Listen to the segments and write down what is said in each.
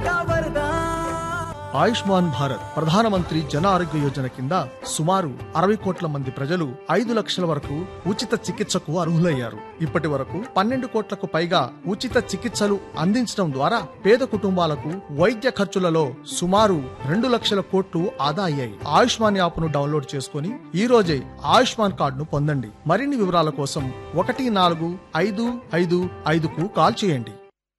का वरदान ఆయుష్మాన్ భారత్ ప్రధానమంత్రి జన ఆరోగ్య యోజన కింద సుమారు అరవై కోట్ల మంది ప్రజలు ఐదు లక్షల వరకు ఉచిత చికిత్సకు అర్హులయ్యారు ఇప్పటి వరకు పన్నెండు కోట్లకు పైగా ఉచిత చికిత్సలు అందించడం ద్వారా పేద కుటుంబాలకు వైద్య ఖర్చులలో సుమారు రెండు లక్షల కోట్లు ఆదా అయ్యాయి ఆయుష్మాన్ యాప్ ను డౌన్లోడ్ చేసుకుని ఈ రోజే ఆయుష్మాన్ కార్డును పొందండి మరిన్ని వివరాల కోసం ఒకటి నాలుగు ఐదు ఐదు ఐదుకు కాల్ చేయండి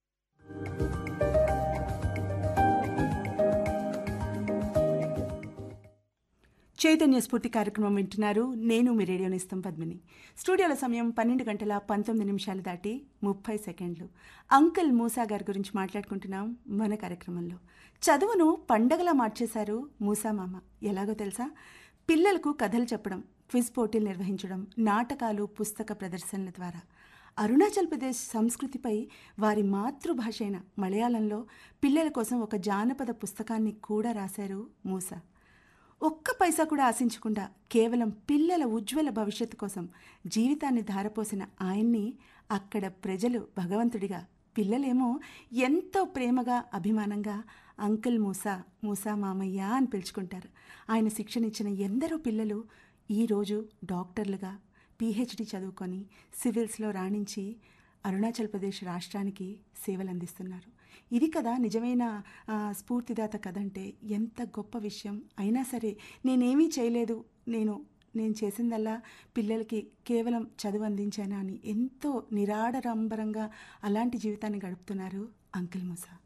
చైతన్య స్ఫూర్తి కార్యక్రమం వింటున్నారు నేను మీ రేడియో నిస్తం పద్మిని స్టూడియోల సమయం పన్నెండు గంటల పంతొమ్మిది నిమిషాలు దాటి ముప్పై సెకండ్లు అంకుల్ మూసా గారి గురించి మాట్లాడుకుంటున్నాం మన కార్యక్రమంలో చదువును పండగలా మార్చేశారు మూసా మామ ఎలాగో తెలుసా పిల్లలకు కథలు చెప్పడం క్విజ్ పోటీలు నిర్వహించడం నాటకాలు పుస్తక ప్రదర్శనల ద్వారా అరుణాచల్ ప్రదేశ్ సంస్కృతిపై వారి మాతృభాష అయిన మలయాళంలో పిల్లల కోసం ఒక జానపద పుస్తకాన్ని కూడా రాశారు మూసా ఒక్క పైసా కూడా ఆశించకుండా కేవలం పిల్లల ఉజ్వల భవిష్యత్తు కోసం జీవితాన్ని ధారపోసిన ఆయన్ని అక్కడ ప్రజలు భగవంతుడిగా పిల్లలేమో ఎంతో ప్రేమగా అభిమానంగా అంకుల్ మూసా మూసా మామయ్య అని పిలుచుకుంటారు ఆయన శిక్షణిచ్చిన ఎందరో పిల్లలు ఈరోజు డాక్టర్లుగా పీహెచ్డీ చదువుకొని సివిల్స్లో రాణించి అరుణాచల్ ప్రదేశ్ రాష్ట్రానికి సేవలు అందిస్తున్నారు ఇది కదా నిజమైన ఆ, స్ఫూర్తిదాత కథ అంటే ఎంత గొప్ప విషయం అయినా సరే నేనేమీ చేయలేదు నేను నేను చేసిందల్లా పిల్లలకి కేవలం చదువు అందించానా అని ఎంతో నిరాడరంబరంగా అలాంటి జీవితాన్ని గడుపుతున్నారు అంకుల్ ముసా